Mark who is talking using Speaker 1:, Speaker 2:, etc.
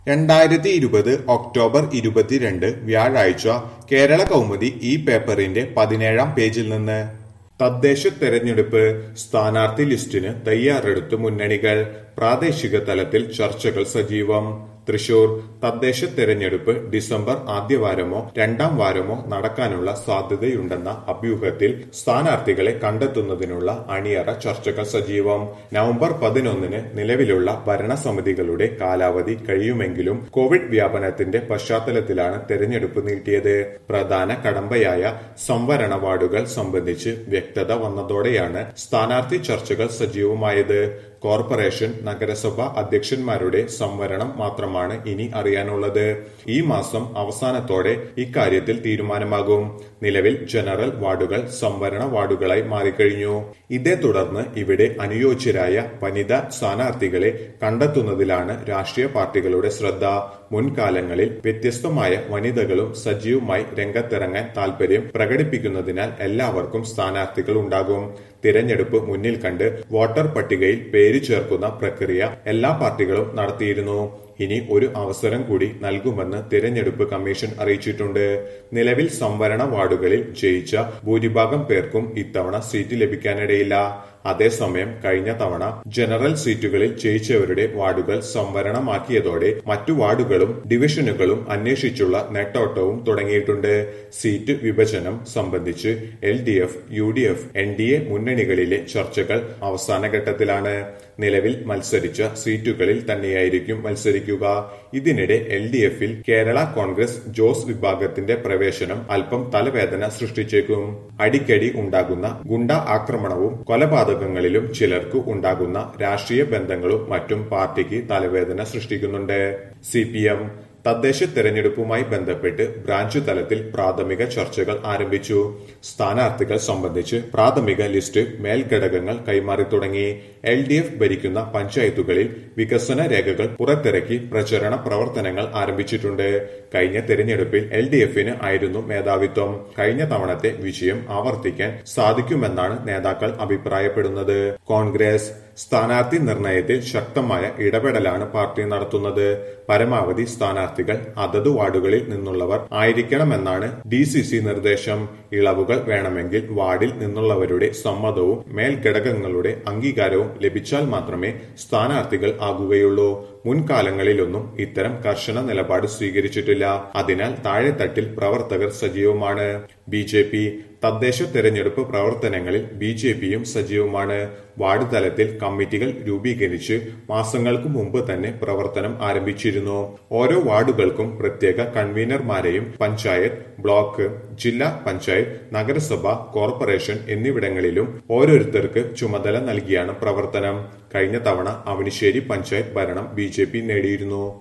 Speaker 1: രണ്ടായിരത്തി ഇരുപത് ഒക്ടോബർ ഇരുപത്തിരണ്ട് വ്യാഴാഴ്ച കേരള കൗമുദി ഈ പേപ്പറിന്റെ പതിനേഴാം പേജിൽ നിന്ന് തദ്ദേശ തെരഞ്ഞെടുപ്പ് സ്ഥാനാർത്ഥി ലിസ്റ്റിന് തയ്യാറെടുത്ത് മുന്നണികൾ പ്രാദേശിക തലത്തിൽ ചർച്ചകൾ സജീവം തൃശൂർ തദ്ദേശ തെരഞ്ഞെടുപ്പ് ഡിസംബർ ആദ്യവാരമോ രണ്ടാം വാരമോ നടക്കാനുള്ള സാധ്യതയുണ്ടെന്ന അഭ്യൂഹത്തിൽ സ്ഥാനാർത്ഥികളെ കണ്ടെത്തുന്നതിനുള്ള അണിയറ ചർച്ചകൾ സജീവം നവംബർ പതിനൊന്നിന് നിലവിലുള്ള ഭരണസമിതികളുടെ കാലാവധി കഴിയുമെങ്കിലും കോവിഡ് വ്യാപനത്തിന്റെ പശ്ചാത്തലത്തിലാണ് തെരഞ്ഞെടുപ്പ് നീട്ടിയത് പ്രധാന കടമ്പയായ സംവരണ വാർഡുകൾ സംബന്ധിച്ച് വ്യക്തത വന്നതോടെയാണ് സ്ഥാനാർത്ഥി ചർച്ചകൾ സജീവമായത് കോർപ്പറേഷൻ നഗരസഭ അധ്യക്ഷന്മാരുടെ സംവരണം മാത്രമാണ് ഇനി അറിയാനുള്ളത് ഈ മാസം അവസാനത്തോടെ ഇക്കാര്യത്തിൽ തീരുമാനമാകും നിലവിൽ ജനറൽ വാർഡുകൾ സംവരണ വാർഡുകളായി മാറിക്കഴിഞ്ഞു ഇതേ തുടർന്ന് ഇവിടെ അനുയോജ്യരായ വനിതാ സ്ഥാനാർത്ഥികളെ കണ്ടെത്തുന്നതിലാണ് രാഷ്ട്രീയ പാർട്ടികളുടെ ശ്രദ്ധ മുൻകാലങ്ങളിൽ വ്യത്യസ്തമായ വനിതകളും സജീവമായി രംഗത്തിറങ്ങാൻ താൽപര്യം പ്രകടിപ്പിക്കുന്നതിനാൽ എല്ലാവർക്കും സ്ഥാനാർത്ഥികൾ ഉണ്ടാകും തിരഞ്ഞെടുപ്പ് മുന്നിൽ കണ്ട് വോട്ടർ പട്ടികയിൽ പേര് ചേർക്കുന്ന പ്രക്രിയ എല്ലാ പാർട്ടികളും നടത്തിയിരുന്നു ഇനി ഒരു അവസരം കൂടി നൽകുമെന്ന് തിരഞ്ഞെടുപ്പ് കമ്മീഷൻ അറിയിച്ചിട്ടുണ്ട് നിലവിൽ സംവരണ വാർഡുകളിൽ ജയിച്ച ഭൂരിഭാഗം പേർക്കും ഇത്തവണ സീറ്റ് ലഭിക്കാനിടയില്ല അതേസമയം കഴിഞ്ഞ തവണ ജനറൽ സീറ്റുകളിൽ ജയിച്ചവരുടെ വാർഡുകൾ സംവരണമാക്കിയതോടെ മറ്റു വാർഡുകളും ഡിവിഷനുകളും അന്വേഷിച്ചുള്ള നെട്ടോട്ടവും തുടങ്ങിയിട്ടുണ്ട് സീറ്റ് വിഭജനം സംബന്ധിച്ച് L D F U D F N D A മുന്നണികളിലെ ചർച്ചകൾ അവസാന ഘട്ടത്തിലാണ് നിലവിൽ മത്സരിച്ച സീറ്റുകളിൽ തന്നെയായിരിക്കും മത്സരിക്കുക ഇതിനിടെ എൽ ഡി എഫിൽ കേരള കോൺഗ്രസ് ജോസ് വിഭാഗത്തിന്റെ പ്രവേശനം അല്പം തലവേദന സൃഷ്ടിച്ചേക്കും അടിക്കടി ഉണ്ടാകുന്ന ഗുണ്ട ആക്രമണവും കൊലപാതകങ്ങളിലും ചിലർക്ക് ഉണ്ടാകുന്ന രാഷ്ട്രീയ ബന്ധങ്ങളും മറ്റും പാർട്ടിക്ക് തലവേദന സൃഷ്ടിക്കുന്നുണ്ട് സി പി എം തദ്ദേശ തെരഞ്ഞെടുപ്പുമായി ബന്ധപ്പെട്ട് ബ്രാഞ്ച് തലത്തിൽ പ്രാഥമിക ചർച്ചകൾ ആരംഭിച്ചു സ്ഥാനാർത്ഥികൾ സംബന്ധിച്ച് പ്രാഥമിക ലിസ്റ്റ് മേൽഘടകങ്ങൾ കൈമാറി തുടങ്ങി എൽ ഡി എഫ് ഭരിക്കുന്ന പഞ്ചായത്തുകളിൽ വികസന രേഖകൾ പുറത്തിറക്കി പ്രചരണ പ്രവർത്തനങ്ങൾ ആരംഭിച്ചിട്ടുണ്ട് കഴിഞ്ഞ തെരഞ്ഞെടുപ്പിൽ എൽ ഡി എഫിന് ആയിരുന്നു മേധാവിത്വം കഴിഞ്ഞ തവണത്തെ വിജയം ആവർത്തിക്കാൻ സാധിക്കുമെന്നാണ് നേതാക്കൾ അഭിപ്രായപ്പെടുന്നത് കോൺഗ്രസ് സ്ഥാനാർത്ഥി നിർണയത്തിൽ ശക്തമായ ഇടപെടലാണ് പാർട്ടി നടത്തുന്നത് പരമാവധി സ്ഥാനാർത്ഥികൾ അതത് വാർഡുകളിൽ നിന്നുള്ളവർ ആയിരിക്കണമെന്നാണ് ഡി സി സി നിർദ്ദേശം ഇളവുകൾ വേണമെങ്കിൽ വാർഡിൽ നിന്നുള്ളവരുടെ സമ്മതവും മേൽഘടകങ്ങളുടെ അംഗീകാരവും ലഭിച്ചാൽ മാത്രമേ സ്ഥാനാർത്ഥികൾ ആകുകയുള്ളൂ മുൻകാലങ്ങളിലൊന്നും ഇത്തരം കർശന നിലപാട് സ്വീകരിച്ചിട്ടില്ല അതിനാൽ താഴെത്തട്ടിൽ പ്രവർത്തകർ സജീവമാണ് ബി ജെ പി തദ്ദേശ തെരഞ്ഞെടുപ്പ് പ്രവർത്തനങ്ങളിൽ ബി ജെ പിയും സജീവമാണ് വാർഡ് തലത്തിൽ കമ്മിറ്റികൾ രൂപീകരിച്ച് മാസങ്ങൾക്ക് മുമ്പ് തന്നെ പ്രവർത്തനം ആരംഭിച്ചിരുന്നു ഓരോ വാർഡുകൾക്കും പ്രത്യേക കൺവീനർമാരെയും പഞ്ചായത്ത് ബ്ലോക്ക് ജില്ലാ പഞ്ചായത്ത് നഗരസഭ കോർപ്പറേഷൻ എന്നിവിടങ്ങളിലും ഓരോരുത്തർക്ക് ചുമതല നൽകിയാണ് പ്രവർത്തനം കഴിഞ്ഞ തവണ അവനിശ്ശേരി പഞ്ചായത്ത് ഭരണം ബി നേടിയിരുന്നു